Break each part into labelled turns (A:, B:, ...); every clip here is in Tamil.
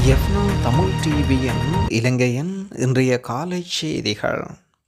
A: எஃப்னோ தமிழ் டிவியின் இலங்கையின் இன்றைய காலை செய்திகள்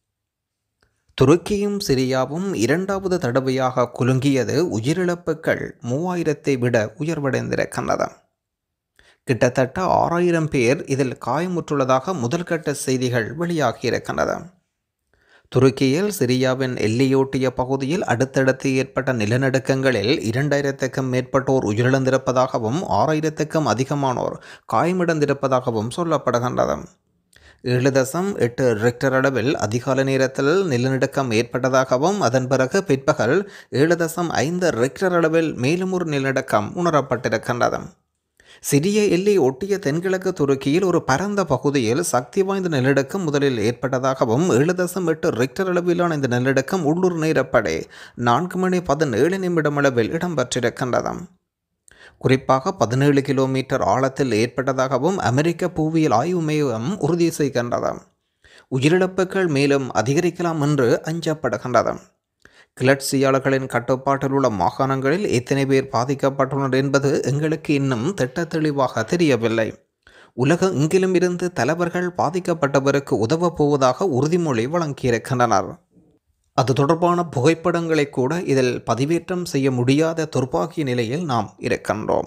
A: துருக்கியும் சிரியாவும் இரண்டாவது தடவையாக குலுங்கியது உயிரிழப்புகள் மூவாயிரத்தை விட உயர்வடைந்திருக்கின்றது கிட்டத்தட்ட ஆறாயிரம் பேர் இதில் காயமுற்றுள்ளதாக முதல்கட்ட செய்திகள் வெளியாகியிருக்கின்றது துருக்கியில் சிரியாவின் எல்லையோட்டிய பகுதியில் அடுத்தடுத்து ஏற்பட்ட நிலநடுக்கங்களில் இரண்டாயிரத்துக்கும் மேற்பட்டோர் உயிரிழந்திருப்பதாகவும் ஆறாயிரத்துக்கும் அதிகமானோர் காயமடைந்திருப்பதாகவும் சொல்லப்படுகின்றது ஏழு தசம் எட்டு ரெக்டர் அளவில் அதிகாலை நேரத்தில் நிலநடுக்கம் ஏற்பட்டதாகவும் அதன் பிறகு பிற்பகல் ஏழு தசம் ஐந்து ரெக்டர் அளவில் மேலும் ஒரு நிலநடுக்கம் உணரப்பட்டிருக்கின்றது சிறிய எல்லை ஒட்டிய தென்கிழக்கு துருக்கியில் ஒரு பரந்த பகுதியில் சக்தி வாய்ந்த நிலநடுக்கம் முதலில் ஏற்பட்டதாகவும் ஏழு தசம் எட்டு ரெக்டர் அளவிலான இந்த நிலநடுக்கம் உள்ளூர் நேரப்படி நான்கு மணி பதினேழு நிமிடம் அளவில் இடம்பெற்றிருக்கின்றது குறிப்பாக பதினேழு கிலோமீட்டர் ஆழத்தில் ஏற்பட்டதாகவும் அமெரிக்க புவியியல் ஆய்வு மையம் உறுதி செய்கின்றது உயிரிழப்புகள் மேலும் அதிகரிக்கலாம் என்று அஞ்சப்படுகின்றது கிளர்ச்சியாளர்களின் கட்டுப்பாட்டில் உள்ள மாகாணங்களில் எத்தனை பேர் பாதிக்கப்பட்டுள்ளனர் என்பது எங்களுக்கு இன்னும் திட்ட தெளிவாக தெரியவில்லை உலகம் எங்கிலும் இருந்து தலைவர்கள் பாதிக்கப்பட்டவருக்கு உதவப் போவதாக உறுதிமொழி வழங்கியிருக்கின்றனர் அது தொடர்பான புகைப்படங்களை கூட இதில் பதிவேற்றம் செய்ய முடியாத துர்பாகிய நிலையில் நாம் இருக்கின்றோம்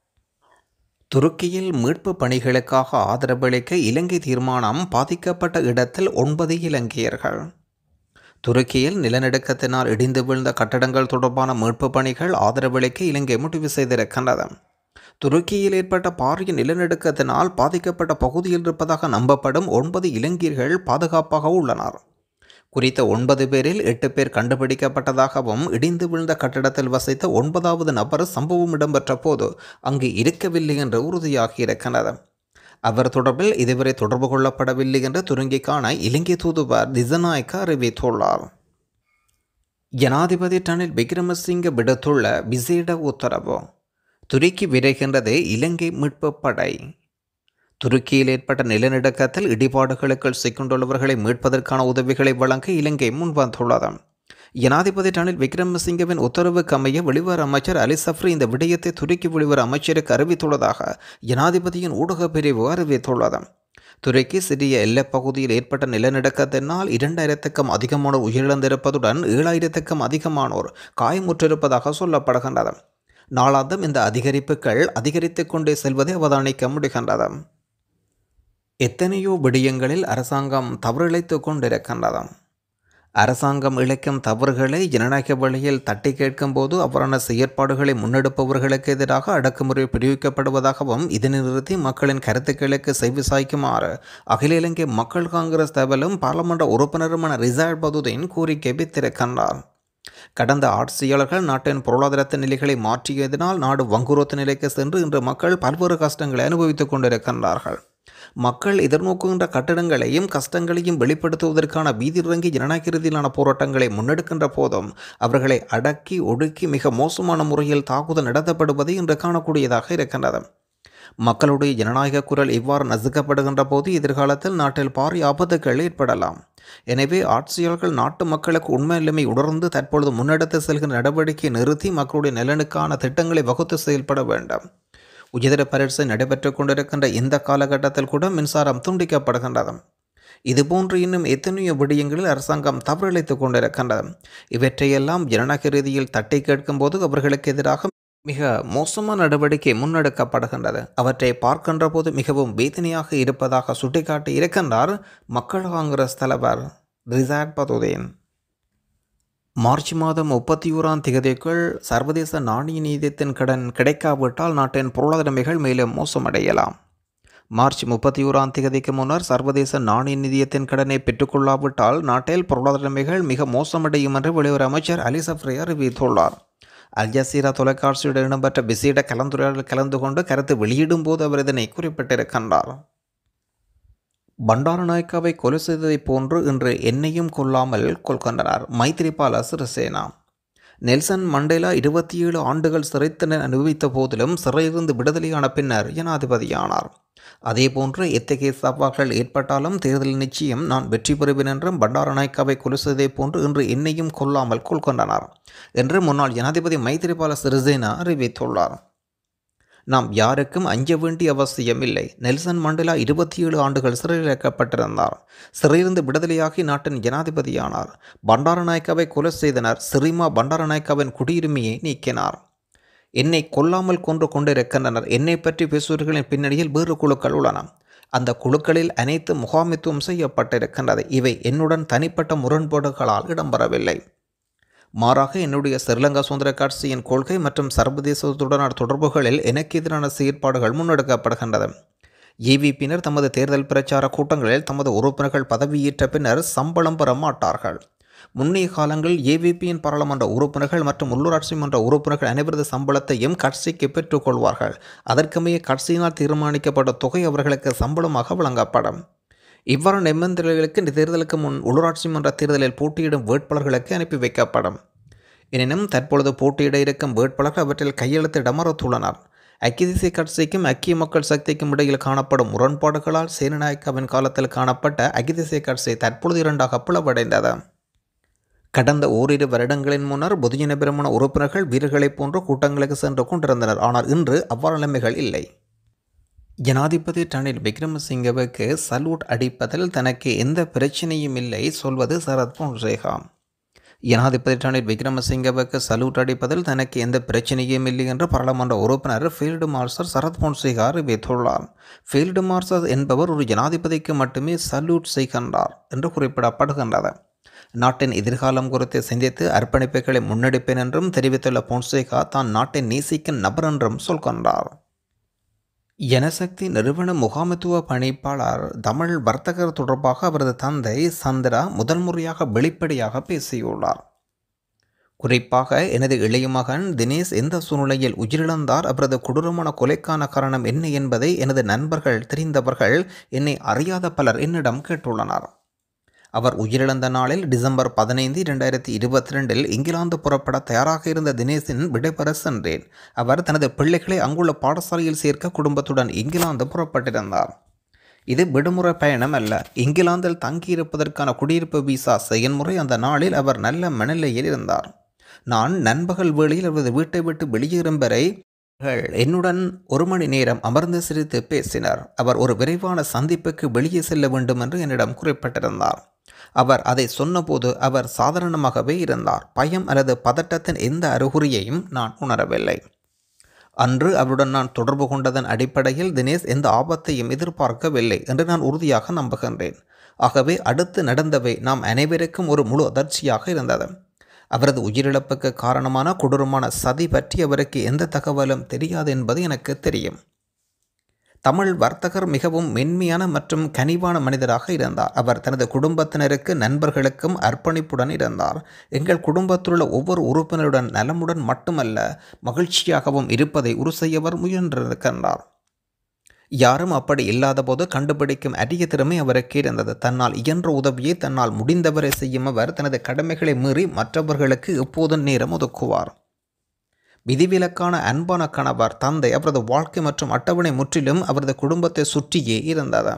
A: துருக்கியில் மீட்பு பணிகளுக்காக ஆதரவளிக்க இலங்கை தீர்மானம் பாதிக்கப்பட்ட இடத்தில் ஒன்பது இலங்கையர்கள் துருக்கியில் நிலநடுக்கத்தினால் இடிந்து வீழ்ந்த கட்டடங்கள் தொடர்பான மீட்பு பணிகள் ஆதரவளிக்க இலங்கை முடிவு செய்திருக்கின்றது துருக்கியில் ஏற்பட்ட பாரிய நிலநடுக்கத்தினால் பாதிக்கப்பட்ட பகுதியில் இருப்பதாக நம்பப்படும் ஒன்பது இலங்கையர்கள் பாதுகாப்பாக உள்ளனர் குறித்த ஒன்பது பேரில் எட்டு பேர் கண்டுபிடிக்கப்பட்டதாகவும் இடிந்து விழுந்த கட்டடத்தில் வசித்த ஒன்பதாவது நபர் சம்பவம் இடம்பெற்ற போது அங்கு இருக்கவில்லை என்று உறுதியாகி இருக்கிறது அவர் தொடர்பில் இதுவரை தொடர்பு கொள்ளப்படவில்லை என்று துருங்கிக்கான இலங்கை தூதுவர் திசநாயக்க அறிவித்துள்ளார் ஜனாதிபதி ரணில் விக்ரமசிங்க விடுத்துள்ள விசேட உத்தரவு துருக்கி விரைகின்றது இலங்கை மீட்பு படை துருக்கியில் ஏற்பட்ட நிலநடுக்கத்தில் இடிபாடுகளுக்குள் சிக்கொண்டுள்ளவர்களை மீட்பதற்கான உதவிகளை வழங்க இலங்கை முன்வந்துள்ளது ஜனாதிபதி ரணில் விக்ரமசிங்கவின் உத்தரவுக்கு அமைய வெளிவார அமைச்சர் அலி சஃப்ரி இந்த விடயத்தை துருக்கி வெளிவார அமைச்சருக்கு அறிவித்துள்ளதாக ஜனாதிபதியின் ஊடகப் பிரிவு அறிவித்துள்ளது துருக்கி சிறிய எல்லைப் பகுதியில் ஏற்பட்ட நிலநடுக்கத்தினால் இரண்டாயிரத்துக்கும் அதிகமானோர் உயிரிழந்திருப்பதுடன் ஏழாயிரத்துக்கும் அதிகமானோர் காயமுற்றிருப்பதாக சொல்லப்படுகின்றது நாளாந்தம் இந்த அதிகரிப்புகள் அதிகரித்து கொண்டே செல்வதை அவதானிக்க முடிகின்றது எத்தனையோ விடயங்களில் அரசாங்கம் தவறிழைத்து கொண்டிருக்கின்றது அரசாங்கம் இழைக்கும் தவறுகளை ஜனநாயக வழியில் தட்டி கேட்கும்போது அவ்வாறான செயற்பாடுகளை முன்னெடுப்பவர்களுக்கு எதிராக அடக்குமுறை பிரிவிக்கப்படுவதாகவும் இதனை நிறுத்தி மக்களின் கருத்துக்களுக்கு செவி சாய்க்குமாறு அகில இலங்கை மக்கள் காங்கிரஸ் தகவலும் பாராளுமன்ற உறுப்பினருமான ரிசார்ட் பதுதீன் கோரிக்கை வித்திருக்கின்றார் கடந்த ஆட்சியாளர்கள் நாட்டின் பொருளாதார நிலைகளை மாற்றியதினால் நாடு வங்குரோத்து நிலைக்கு சென்று இன்று மக்கள் பல்வேறு கஷ்டங்களை அனுபவித்துக் கொண்டிருக்கின்றார்கள் மக்கள் எதிர்நோக்குகின்ற கட்டடங்களையும் கஷ்டங்களையும் வெளிப்படுத்துவதற்கான வீதியிறங்கி ஜனநாயக ரீதியிலான போராட்டங்களை முன்னெடுக்கின்ற போதும் அவர்களை அடக்கி ஒடுக்கி மிக மோசமான முறையில் தாக்குதல் நடத்தப்படுவதை இன்று காணக்கூடியதாக இருக்கின்றது மக்களுடைய ஜனநாயக குரல் இவ்வாறு நசுக்கப்படுகின்ற போது எதிர்காலத்தில் நாட்டில் பாரிய ஆபத்துகள் ஏற்படலாம் எனவே ஆட்சியாளர்கள் நாட்டு மக்களுக்கு உண்மை நிலைமை உணர்ந்து தற்பொழுது முன்னெடுத்து செல்கின்ற நடவடிக்கையை நிறுத்தி மக்களுடைய நலனுக்கான திட்டங்களை வகுத்து செயல்பட வேண்டும் உயர்தர பரீட்சை நடைபெற்று கொண்டிருக்கின்ற இந்த காலகட்டத்தில் கூட மின்சாரம் துண்டிக்கப்படுகின்றது இதுபோன்று இன்னும் எத்தனையோ விடயங்களில் அரசாங்கம் தவறிழைத்துக் கொண்டிருக்கின்றது இவற்றையெல்லாம் ஜனநாயக ரீதியில் தட்டி கேட்கும்போது அவர்களுக்கு எதிராக மிக மோசமான நடவடிக்கை முன்னெடுக்கப்படுகின்றது அவற்றை பார்க்கின்ற போது மிகவும் வேதனையாக இருப்பதாக சுட்டிக்காட்டி இருக்கின்றார் மக்கள் காங்கிரஸ் தலைவர் ரிசார்ட் பதுதேன் மார்ச் மாதம் முப்பத்தி ஓராம் திகதிக்குள் சர்வதேச நாணய நீதியத்தின் கடன் கிடைக்காவிட்டால் நாட்டின் பொருளாதாரமைகள் மேலும் மோசமடையலாம் மார்ச் முப்பத்தி ஓராம் திகதிக்கு முன்னர் சர்வதேச நாணய நிதியத்தின் கடனை பெற்றுக்கொள்ளாவிட்டால் நாட்டில் பொருளாதாரமைகள் மிக மோசமடையும் என்று வெளியுறவு அமைச்சர் அலி சஃப்ரி அறிவித்துள்ளார் அல் ஜசீரா தொலைக்காட்சியுடன் இடம்பெற்ற விசேட கலந்துரையாடல் கலந்து கொண்டு கருத்து வெளியிடும் போது அவர் இதனை குறிப்பிட்டிருக்கின்றார் பண்டாரநாயக்காவை கொலை செய்ததைப் போன்று இன்று என்னையும் கொல்லாமல் கொள்கின்றனர் மைத்திரிபால சிறிசேனா நெல்சன் மண்டேலா இருபத்தி ஏழு ஆண்டுகள் சிறைத்தண்டனை அனுபவித்த போதிலும் சிறையிலிருந்து விடுதலையான பின்னர் ஜனாதிபதியானார் அதேபோன்று எத்தகைய சவால்கள் ஏற்பட்டாலும் தேர்தல் நிச்சயம் நான் வெற்றி பெறுவேன் என்றும் பண்டாரநாயக்காவை கொலை செய்ததைப் போன்று இன்று என்னையும் கொல்லாமல் கொள்கின்றனர் என்று முன்னாள் ஜனாதிபதி மைத்திரிபால சிறிசேனா அறிவித்துள்ளார் நாம் யாருக்கும் அஞ்ச வேண்டிய அவசியம் இல்லை நெல்சன் மண்டேலா இருபத்தி ஏழு ஆண்டுகள் சிறையில் வைக்கப்பட்டிருந்தார் சிறையிலிருந்து விடுதலையாகி நாட்டின் ஜனாதிபதியானார் பண்டாரநாயக்காவை கொலை செய்தனர் சிறிமா பண்டாரநாயக்காவின் குடியுரிமையை நீக்கினார் என்னை கொல்லாமல் கொன்று கொண்டிருக்கின்றனர் என்னை பற்றி பேசுவர்களின் பின்னணியில் வேறு குழுக்கள் உள்ளன அந்த குழுக்களில் அனைத்து முகாமித்துவம் செய்யப்பட்டிருக்கின்றது இவை என்னுடன் தனிப்பட்ட முரண்பாடுகளால் இடம்பெறவில்லை மாறாக என்னுடைய ஸ்ரீலங்கா சுதந்திர கட்சியின் கொள்கை மற்றும் சர்வதேசத்துடனான தொடர்புகளில் எனக்கு எதிரான செயற்பாடுகள் முன்னெடுக்கப்படுகின்றது ஏவிபியினர் தமது தேர்தல் பிரச்சார கூட்டங்களில் தமது உறுப்பினர்கள் பதவியேற்ற பின்னர் சம்பளம் பெற மாட்டார்கள் முன்னைய காலங்களில் ஏவிபியின் பாராளுமன்ற உறுப்பினர்கள் மற்றும் உள்ளூராட்சி மன்ற உறுப்பினர்கள் அனைவரது சம்பளத்தையும் கட்சிக்கு பெற்றுக்கொள்வார்கள் அதற்குமைய கட்சியினால் தீர்மானிக்கப்பட்ட தொகை அவர்களுக்கு சம்பளமாக வழங்கப்படும் இவ்வாறு நிபந்தனைகளுக்கு இந்த தேர்தலுக்கு முன் உள்ளூராட்சி மன்ற தேர்தலில் போட்டியிடும் வேட்பாளர்களுக்கு அனுப்பி வைக்கப்படும் எனினும் தற்பொழுது போட்டியிட இருக்கும் வேட்பாளர்கள் அவற்றில் கையெழுத்திட மறுத்துள்ளனர் ஐக்கிய தேசிய கட்சிக்கும் ஐக்கிய மக்கள் சக்திக்கும் இடையில் காணப்படும் முரண்பாடுகளால் சேனநாயக்காவின் காலத்தில் காணப்பட்ட ஐக்கிய தேசிய கட்சி தற்பொழுது இரண்டாக பிளவடைந்தது கடந்த ஓரிரு வருடங்களின் முன்னர் பொதுஜன பெருமன உறுப்பினர்கள் வீரர்களைப் போன்று கூட்டங்களுக்கு சென்று கொண்டிருந்தனர் ஆனால் இன்று அவ்வாறு நிலைமைகள் இல்லை ஜனாதிபதி ரணில் விக்ரமசிங்கவுக்கு சல்யூட் அடிப்பதில் தனக்கு எந்த பிரச்சனையும் இல்லை சொல்வது சரத் பொன்சேகா ஜனாதிபதி ரணில் விக்ரமசிங்கவுக்கு சல்யூட் அடிப்பதில் தனக்கு எந்த பிரச்சனையும் இல்லை என்று பாராளுமன்ற உறுப்பினர் ஃபீல்டு மார்ஷல் சரத் பொன்சேகா அறிவித்துள்ளார் ஃபீல்டு மார்ஷல் என்பவர் ஒரு ஜனாதிபதிக்கு மட்டுமே சல்யூட் செய்கின்றார் என்று குறிப்பிடப்படுகின்றது நாட்டின் எதிர்காலம் குறித்து சிந்தித்து அர்ப்பணிப்புகளை முன்னெடுப்பேன் என்றும் தெரிவித்துள்ள பொன்சேகா தான் நாட்டை நேசிக்கும் நபர் என்றும் சொல்கின்றார் ஜனசக்தி நிறுவன முகாமைத்துவ பணிப்பாளர் தமிழ் வர்த்தகர் தொடர்பாக அவரது தந்தை சந்திரா முதல் முறையாக வெளிப்படையாக பேசியுள்ளார் குறிப்பாக எனது இளைய மகன் தினேஷ் எந்த சூழ்நிலையில் உயிரிழந்தார் அவரது கொடூரமான கொலைக்கான காரணம் என்ன என்பதை எனது நண்பர்கள் தெரிந்தவர்கள் என்னை அறியாத பலர் என்னிடம் கேட்டுள்ளனர் அவர் உயிரிழந்த நாளில் டிசம்பர் பதினைந்து இரண்டாயிரத்தி இருபத்தி ரெண்டில் இங்கிலாந்து புறப்பட தயாராக இருந்த தினேஷின் விடைபெற சென்றேன் அவர் தனது பிள்ளைகளை அங்குள்ள பாடசாலையில் சேர்க்க குடும்பத்துடன் இங்கிலாந்து புறப்பட்டிருந்தார் இது விடுமுறை பயணம் அல்ல இங்கிலாந்தில் தங்கியிருப்பதற்கான குடியிருப்பு விசா செயல்முறை அந்த நாளில் அவர் நல்ல மனநிலையில் இருந்தார் நான் நண்பகல் வேளையில் அவரது வீட்டை விட்டு வெளியேறும் வரை என்னுடன் ஒரு மணி நேரம் அமர்ந்து சிரித்து பேசினர் அவர் ஒரு விரைவான சந்திப்புக்கு வெளியே செல்ல வேண்டும் என்று என்னிடம் குறிப்பிட்டிருந்தார் அவர் அதை சொன்னபோது அவர் சாதாரணமாகவே இருந்தார் பயம் அல்லது பதட்டத்தின் எந்த அறிகுறியையும் நான் உணரவில்லை அன்று அவருடன் நான் தொடர்பு கொண்டதன் அடிப்படையில் தினேஷ் எந்த ஆபத்தையும் எதிர்பார்க்கவில்லை என்று நான் உறுதியாக நம்புகின்றேன் ஆகவே அடுத்து நடந்தவை நாம் அனைவருக்கும் ஒரு முழு அதிர்ச்சியாக இருந்தது அவரது உயிரிழப்புக்கு காரணமான கொடூரமான சதி பற்றி அவருக்கு எந்த தகவலும் தெரியாது என்பது எனக்கு தெரியும் தமிழ் வர்த்தகர் மிகவும் மென்மையான மற்றும் கனிவான மனிதராக இருந்தார் அவர் தனது குடும்பத்தினருக்கு நண்பர்களுக்கும் அர்ப்பணிப்புடன் இருந்தார் எங்கள் குடும்பத்திலுள்ள ஒவ்வொரு உறுப்பினருடன் நலமுடன் மட்டுமல்ல மகிழ்ச்சியாகவும் இருப்பதை உறு செய்யவர் முயன்றிருக்கின்றார் யாரும் அப்படி இல்லாதபோது கண்டுபிடிக்கும் அரிய திறமை அவருக்கு இருந்தது தன்னால் இயன்ற உதவியை தன்னால் முடிந்தவரை செய்யும் அவர் தனது கடமைகளை மீறி மற்றவர்களுக்கு எப்போதும் நேரம் ஒதுக்குவார் விதிவிலக்கான அன்பான கணவர் தந்தை அவரது வாழ்க்கை மற்றும் அட்டவணை முற்றிலும் அவரது குடும்பத்தை சுற்றியே இருந்தது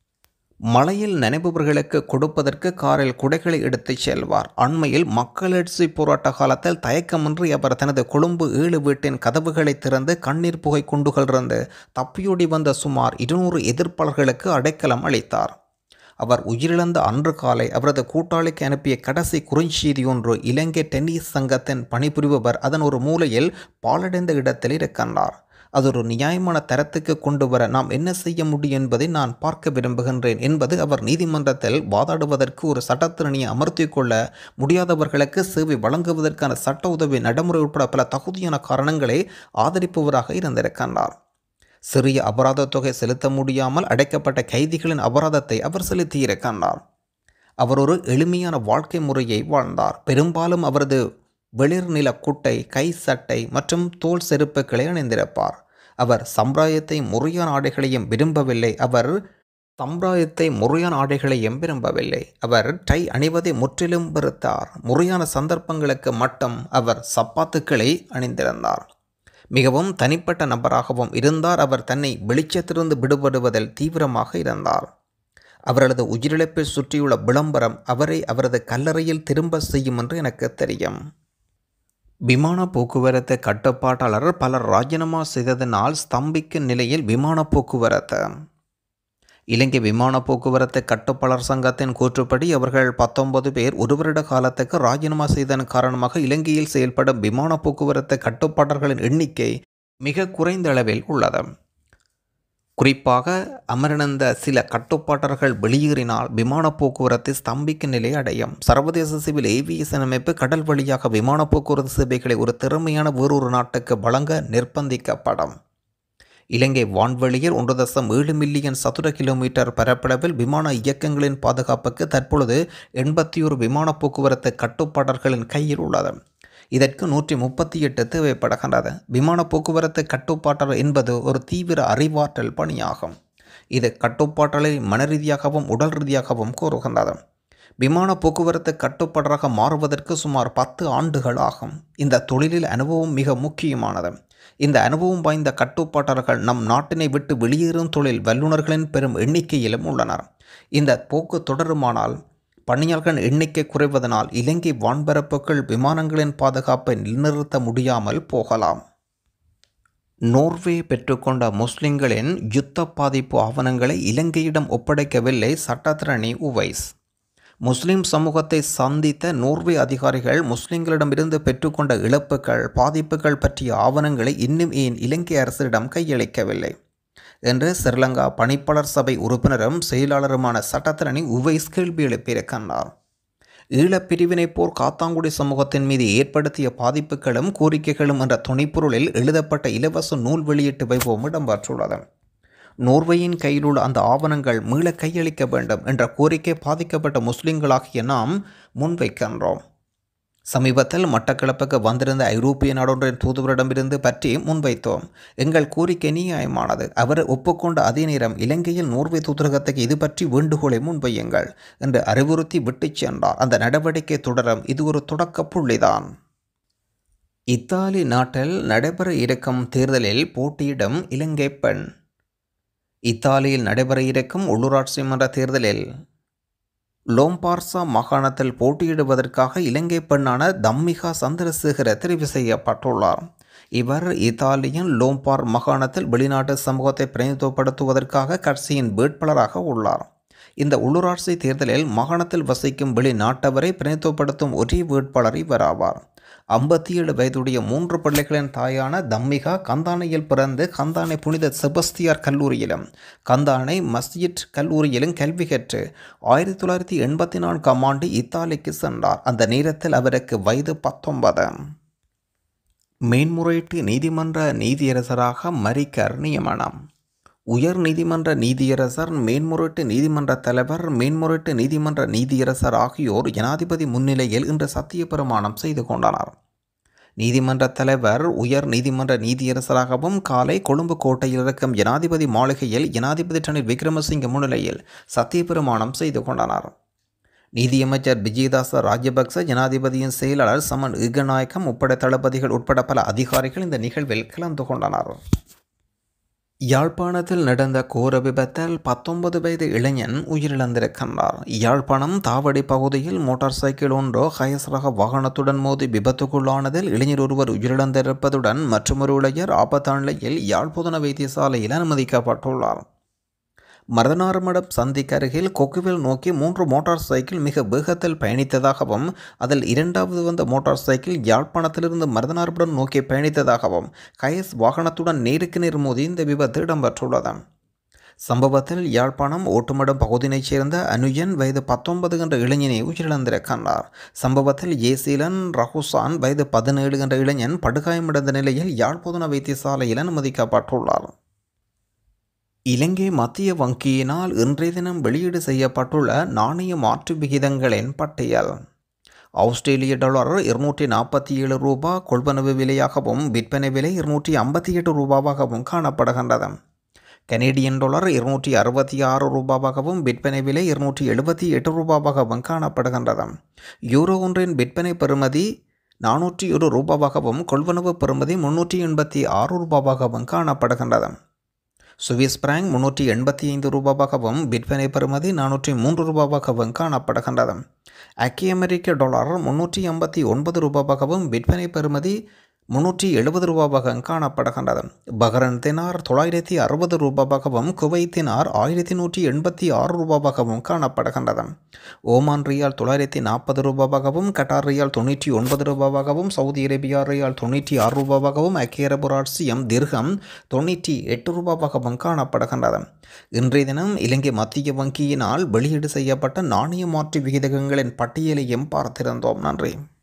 A: மழையில் நினைப்பவர்களுக்கு கொடுப்பதற்கு காரில் குடைகளை எடுத்துச் செல்வார் அண்மையில் மக்களெழுச்சி போராட்ட காலத்தில் தயக்கமின்றி அவர் தனது கொழும்பு ஏழு வீட்டின் கதவுகளை திறந்து கண்ணீர் புகை குண்டுகளிலிருந்து தப்பியோடி வந்த சுமார் இருநூறு எதிர்ப்பாளர்களுக்கு அடைக்கலம் அளித்தார் அவர் உயிரிழந்த அன்று காலை அவரது கூட்டாளிக்கு அனுப்பிய கடைசி குறுஞ்செய்தி ஒன்று இலங்கை டென்னிஸ் சங்கத்தின் பணிபுரிபவர் அதன் ஒரு மூலையில் பாலடைந்த இடத்தில் இருக்கின்றார் அது ஒரு நியாயமான தரத்துக்கு கொண்டு வர நாம் என்ன செய்ய முடியும் என்பதை நான் பார்க்க விரும்புகின்றேன் என்பது அவர் நீதிமன்றத்தில் வாதாடுவதற்கு ஒரு சட்டத்திறனியை அமர்த்தி கொள்ள முடியாதவர்களுக்கு சேவை வழங்குவதற்கான சட்ட உதவி நடைமுறை உட்பட பல தகுதியான காரணங்களை ஆதரிப்பவராக இருந்திருக்கின்றார் சிறிய அபராத தொகை செலுத்த முடியாமல் அடைக்கப்பட்ட கைதிகளின் அபராதத்தை அவர் செலுத்தியிருக்கின்றார் அவர் ஒரு எளிமையான வாழ்க்கை முறையை வாழ்ந்தார் பெரும்பாலும் அவரது வெளிர் நில குட்டை கை சட்டை மற்றும் தோல் செருப்புகளை அணிந்திருப்பார் அவர் சம்பிரதாயத்தை முறையான ஆடைகளையும் விரும்பவில்லை அவர் சம்பிரதாயத்தை முறையான ஆடைகளையும் விரும்பவில்லை அவர் டை அணிவதை முற்றிலும் வெறுத்தார் முறையான சந்தர்ப்பங்களுக்கு மட்டும் அவர் சப்பாத்துக்களை அணிந்திருந்தார் மிகவும் தனிப்பட்ட நபராகவும் இருந்தார் அவர் தன்னை வெளிச்சத்திலிருந்து விடுபடுவதில் தீவிரமாக இருந்தார் அவரது உயிரிழப்பை சுற்றியுள்ள விளம்பரம் அவரை அவரது கல்லறையில் திரும்ப செய்யும் என்று எனக்கு தெரியும் விமான போக்குவரத்து கட்டுப்பாட்டாளர் பலர் ராஜினாமா செய்ததனால் ஸ்தம்பிக்கும் நிலையில் விமான போக்குவரத்து இலங்கை விமான போக்குவரத்து கட்டுப்பாளர் சங்கத்தின் கூற்றுப்படி அவர்கள் பத்தொன்பது பேர் ஒரு வருட காலத்துக்கு ராஜினாமா செய்ததன் காரணமாக இலங்கையில் செயல்படும் விமான போக்குவரத்து கட்டுப்பாளர்களின் எண்ணிக்கை மிக குறைந்த அளவில் உள்ளது குறிப்பாக அமர்ந்த சில கட்டுப்பாட்டர்கள் வெளியேறினால் விமான போக்குவரத்து ஸ்தம்பிக்கும் நிலை அடையும் சர்வதேச சிவில் ஏவியேஷன் அமைப்பு கடல் வழியாக விமான போக்குவரத்து சேவைகளை ஒரு திறமையான வேறொரு நாட்டுக்கு வழங்க நிர்பந்திக்கப்படும் இலங்கை வான்வெளியில் ஒன்று தசம் ஏழு மில்லியன் சதுர கிலோமீட்டர் பரப்பளவில் விமான இயக்கங்களின் பாதுகாப்புக்கு தற்பொழுது எண்பத்தி ஒரு விமான போக்குவரத்து கட்டுப்பாடர்களின் கையில் உள்ளது இதற்கு நூற்றி முப்பத்தி எட்டு தேவைப்படுகின்றது விமான போக்குவரத்து கட்டுப்பாட்டர் என்பது ஒரு தீவிர அறிவாற்றல் பணியாகும் இது கட்டுப்பாட்டலை மன ரீதியாகவும் உடல் ரீதியாகவும் கூறுகின்றது விமான போக்குவரத்து கட்டுப்பாடராக மாறுவதற்கு சுமார் பத்து ஆண்டுகள் ஆகும் இந்த தொழிலில் அனுபவம் மிக முக்கியமானது இந்த அனுபவம் வாய்ந்த கட்டுப்பாட்டாளர்கள் நம் நாட்டினை விட்டு வெளியேறும் தொழில் வல்லுநர்களின் பெரும் எண்ணிக்கையிலும் உள்ளனர் இந்த போக்கு தொடருமானால் பணியாளர்களின் எண்ணிக்கை குறைவதனால் இலங்கை வான்பரப்புகள் விமானங்களின் பாதுகாப்பை நிலைநிறுத்த முடியாமல் போகலாம் நோர்வே பெற்றுக்கொண்ட முஸ்லிம்களின் யுத்த பாதிப்பு ஆவணங்களை இலங்கையிடம் ஒப்படைக்கவில்லை சட்டத்திரணி உவைஸ் முஸ்லிம் சமூகத்தை சந்தித்த நோர்வே அதிகாரிகள் முஸ்லிம்களிடமிருந்து பெற்றுக்கொண்ட இழப்புகள் பாதிப்புகள் பற்றிய ஆவணங்களை இன்னும் ஏன் இலங்கை அரசிடம் கையளிக்கவில்லை என்று ஸ்ரீலங்கா பணிப்பாளர் சபை உறுப்பினரும் செயலாளருமான சட்டத்திரணி உவைஸ் கேள்வி எழுப்பியிருக்கின்றார் ஈழப் பிரிவினை போர் காத்தாங்குடி சமூகத்தின் மீது ஏற்படுத்திய பாதிப்புகளும் கோரிக்கைகளும் என்ற துணைப்பொருளில் எழுதப்பட்ட இலவச நூல் வெளியீட்டு வைபவம் இடம்பெற்றுள்ளது நோர்வேயின் கையில் உள்ள அந்த ஆவணங்கள் மீள கையளிக்க வேண்டும் என்ற கோரிக்கை பாதிக்கப்பட்ட முஸ்லிம்களாகிய நாம் முன்வைக்கின்றோம் சமீபத்தில் மட்டக்களப்புக்கு வந்திருந்த ஐரோப்பிய நாடொன்றின் தூதுவரிடமிருந்து பற்றி முன்வைத்தோம் எங்கள் கோரிக்கை நியாயமானது அவர் ஒப்புக்கொண்ட அதே நேரம் இலங்கையில் நோர்வே தூதரகத்துக்கு இது பற்றி வேண்டுகோளை முன்வையுங்கள் என்று அறிவுறுத்தி விட்டுச் சென்றார் அந்த நடவடிக்கை தொடரும் இது ஒரு தொடக்க புள்ளிதான் இத்தாலி நாட்டில் நடைபெற இருக்கும் தேர்தலில் போட்டியிடும் இலங்கை பெண் இத்தாலியில் நடைபெற இருக்கும் உள்ளூராட்சி மன்ற தேர்தலில் லோம்பார்சா மாகாணத்தில் போட்டியிடுவதற்காக இலங்கை பெண்ணான தம்மிகா சந்திரசேகர தெரிவு செய்யப்பட்டுள்ளார் இவர் இத்தாலியின் லோம்பார் மாகாணத்தில் வெளிநாட்டு சமூகத்தை பிரதிநிதித்துவப்படுத்துவதற்காக கட்சியின் வேட்பாளராக உள்ளார் இந்த உள்ளூராட்சி தேர்தலில் மாகாணத்தில் வசிக்கும் வெளிநாட்டவரை பிரதிநிதித்துவப்படுத்தும் ஒரே வேட்பாளர் இவர் ஆவார் ஐம்பத்தி ஏழு வயதுடைய மூன்று பிள்ளைகளின் தாயான தம்மிகா கந்தானையில் பிறந்து கந்தானை புனித செபஸ்தியார் கல்லூரியிலும் கந்தானை மஸ்ஜித் கல்லூரியிலும் கல்வி கற்று ஆயிரத்தி தொள்ளாயிரத்தி எண்பத்தி நான்காம் ஆண்டு இத்தாலிக்கு சென்றார் அந்த நேரத்தில் அவருக்கு வயது பத்தொன்பது மேன்முறையீட்டு நீதிமன்ற நீதியரசராக மரிக்கர் நியமனம் உயர் நீதிமன்ற நீதியரசர் மேன்முறையீட்டு நீதிமன்ற தலைவர் மேன்முறையீட்டு நீதிமன்ற நீதியரசர் ஆகியோர் ஜனாதிபதி முன்னிலையில் இன்று சத்திய பிரமாணம் செய்து கொண்டனர் நீதிமன்ற தலைவர் உயர் நீதிமன்ற நீதியரசராகவும் காலை கொழும்பு கோட்டையில் இருக்கும் ஜனாதிபதி மாளிகையில் ஜனாதிபதி ரணில் விக்ரமசிங்க முன்னிலையில் சத்திய பிரமாணம் செய்து கொண்டனர் நீதியமைச்சர் விஜயதாச ராஜபக்ச ஜனாதிபதியின் செயலாளர் சமன் ஈகநாயக்கம் உட்பட தளபதிகள் உட்பட பல அதிகாரிகள் இந்த நிகழ்வில் கலந்து கொண்டனர் யாழ்ப்பாணத்தில் நடந்த கோர விபத்தில் பத்தொன்பது வயது இளைஞன் உயிரிழந்திருக்கின்றார் யாழ்ப்பாணம் தாவடி பகுதியில் மோட்டார் சைக்கிள் ஒன்றோ ஹயஸ் ரக வாகனத்துடன் மோதி விபத்துக்குள்ளானதில் இளைஞர் ஒருவர் உயிரிழந்திருப்பதுடன் மற்றொரு இளைஞர் ஆபத்தான நிலையில் யாழ்ப்புதன வைத்தியசாலையில் அனுமதிக்கப்பட்டுள்ளார் மருதனார்மடம் சந்திக்கு அருகில் கொக்குவில் நோக்கி மூன்று மோட்டார் சைக்கிள் மிக வேகத்தில் பயணித்ததாகவும் அதில் இரண்டாவது வந்த மோட்டார் சைக்கிள் யாழ்ப்பாணத்திலிருந்து மருதனார்மடம் நோக்கி பயணித்ததாகவும் கயஸ் வாகனத்துடன் நேருக்கு நேர் மோதி இந்த விபத்து இடம்பெற்றுள்ளது சம்பவத்தில் யாழ்ப்பாணம் ஓட்டுமடம் பகுதியினைச் சேர்ந்த அனுஜன் வயது பத்தொன்பது என்ற இளைஞனை உயிரிழந்திருக்கின்றார் சம்பவத்தில் ஏசீலன் ரகுசான் வயது பதினேழு என்ற இளைஞன் படுகாயமடைந்த நிலையில் யாழ்ப்புதன வைத்தியசாலையில் அனுமதிக்கப்பட்டுள்ளார் இலங்கை மத்திய வங்கியினால் இன்றைய தினம் வெளியீடு செய்யப்பட்டுள்ள நாணய மாற்று விகிதங்களின் பட்டியல் ஆஸ்திரேலிய டாலர் இருநூற்றி நாற்பத்தி ஏழு ரூபா கொள்வனவு விலையாகவும் விற்பனை விலை இருநூற்றி ஐம்பத்தி எட்டு ரூபாவாகவும் காணப்படுகின்றது கனேடியன் டாலர் இருநூற்றி அறுபத்தி ஆறு ரூபாவாகவும் விற்பனை விலை இருநூற்றி எழுபத்தி எட்டு ரூபாவாகவும் காணப்படுகின்றது யூரோ ஒன்றின் விற்பனை பெறுமதி நானூற்றி ஒரு ரூபாவாகவும் கொள்வனவு பெறுமதி முன்னூற்றி எண்பத்தி ஆறு ரூபாவாகவும் காணப்படுகின்றது சுவிஸ் பிராங்க் முன்னூற்றி எண்பத்தி ஐந்து ரூபாவாகவும் விற்பனை பெறுமதி நானூற்றி மூன்று ரூபாவாகவும் காணப்படுகின்றது ஐக்கிய அமெரிக்க டாலர் முன்னூற்றி ஐம்பத்தி ஒன்பது ரூபாவாகவும் விற்பனை பெறுமதி முன்னூற்றி எழுபது ரூபாவாக காணப்படுகின்றது பஹ்ரன் தினார் தொள்ளாயிரத்தி அறுபது ரூபாவாகவும் குவைத் தினார் ஆயிரத்தி நூற்றி எண்பத்தி ஆறு ரூபாவாகவும் காணப்படுகின்றது ஓமான் ரியால் தொள்ளாயிரத்தி நாற்பது ரூபாவாகவும் கட்டார் ரியால் தொண்ணூற்றி ஒன்பது ரூபாவாகவும் சவுதி அரேபியா ரியால் தொண்ணூற்றி ஆறு ரூபாவாகவும் ஐக்கிய அரபு ராட்சியம் திர்கம் தொண்ணூற்றி எட்டு ரூபாவாகவும் காணப்படுகின்றது இன்றைய தினம் இலங்கை மத்திய வங்கியினால் வெளியீடு செய்யப்பட்ட நாணய மாற்று விகிதங்களின் பட்டியலையும் பார்த்திருந்தோம் நன்றி